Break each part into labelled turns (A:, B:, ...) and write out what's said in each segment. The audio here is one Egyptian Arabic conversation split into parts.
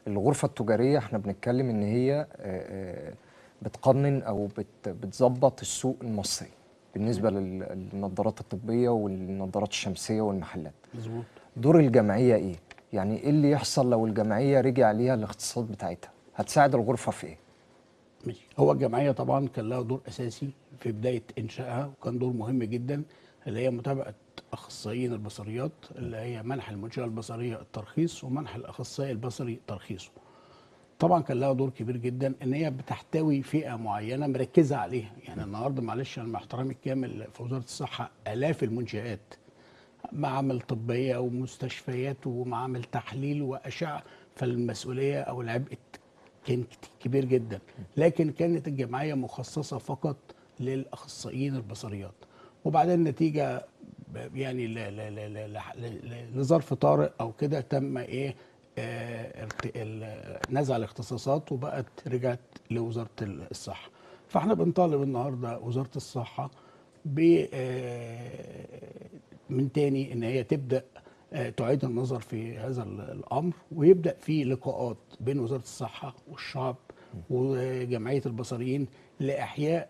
A: الغرفة التجارية احنا بنتكلم ان هي آه، آه، بتقنن او بت- بتظبط السوق المصري بالنسبة لل- للنظارات الطبية والنظارات الشمسية والمحلات
B: مظبوط
A: دور الجمعية ايه؟ يعني ايه اللي يحصل لو الجمعية رجع ليها الاقتصاد بتاعتها؟ هتساعد الغرفة في ايه؟
B: ماشي هو الجمعيه طبعا كان لها دور اساسي في بدايه انشائها وكان دور مهم جدا اللي هي متابعه اخصائيين البصريات اللي هي منح المنشاه البصريه الترخيص ومنح الاخصائي البصري ترخيصه. طبعا كان لها دور كبير جدا ان هي بتحتوي فئه معينه مركزه عليها يعني النهارده معلش انا مع احترامي الكامل في وزاره الصحه الاف المنشات معامل طبيه ومستشفيات ومعامل تحليل واشعه فالمسؤوليه او العبء كان كت- كبير جدا لكن كانت الجمعيه مخصصه فقط للاخصائيين البصريات وبعدين نتيجه ب- يعني ل- ل- ل- ل- ل- ل- لظرف طارئ او كده تم ايه آه، ارت- ال- نزع الاختصاصات وبقت رجعت لوزاره الصحه فاحنا بنطالب النهارده وزاره الصحه ب آه، من تاني ان هي تبدا آه، تعيد النظر في هذا ال- الامر ويبدا في لقاءات بين وزاره الصحه والشعب وجمعيه البصريين لاحياء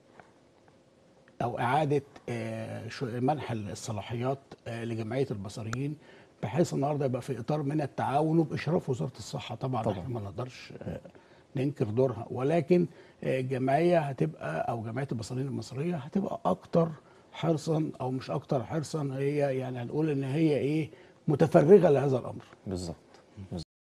B: او اعاده آه، شو- منح الصلاحيات آه، لجمعيه البصريين بحيث النهارده يبقى في اطار من التعاون وباشراف وزاره الصحه طبعا,
A: طبعاً.
B: طبعا. احنا ما نقدرش آه، ننكر دورها ولكن آه، الجمعيه هتبقى او جمعيه البصريين المصريه هتبقى اكتر حرصا او مش اكتر حرصا هي يعني هنقول ان هي ايه متفرغه لهذا الامر
A: بالظبط